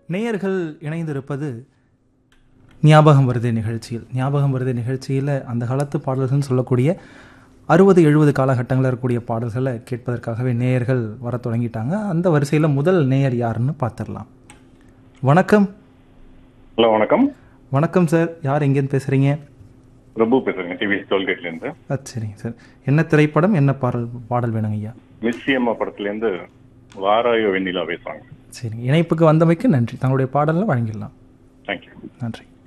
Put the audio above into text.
நேயர்கள் இணைந்திருப்பது ஞாபகம் வருதே நிகழ்ச்சியில் ஞாபகம் வருதே நிகழ்ச்சியில் அந்த காலத்து பாடல்கள்னு சொல்லக்கூடிய அறுபது எழுபது காலகட்டங்களில் இருக்கக்கூடிய பாடல்களை கேட்பதற்காகவே நேயர்கள் வர தொடங்கிட்டாங்க அந்த வரிசையில் முதல் நேயர் யாருன்னு பார்த்துடலாம் வணக்கம் ஹலோ வணக்கம் வணக்கம் சார் யார் எங்கேருந்து பேசுகிறீங்க பிரபு பேசுறேங்க டிவி டோல்கேட்ல இருந்து ஆ சரிங்க சார் என்ன திரைப்படம் என்ன பாடல் பாடல் வேணுங்க ஐயா மிஸ்ஸியம்மா படத்துல இருந்து வாராயோ வெண்ணிலா பேசுறாங்க சரிங்க இணைப்புக்கு வந்தமைக்கு நன்றி தங்களுடைய பாடலை வழங்கிடலாம் தேங்க்யூ நன்றி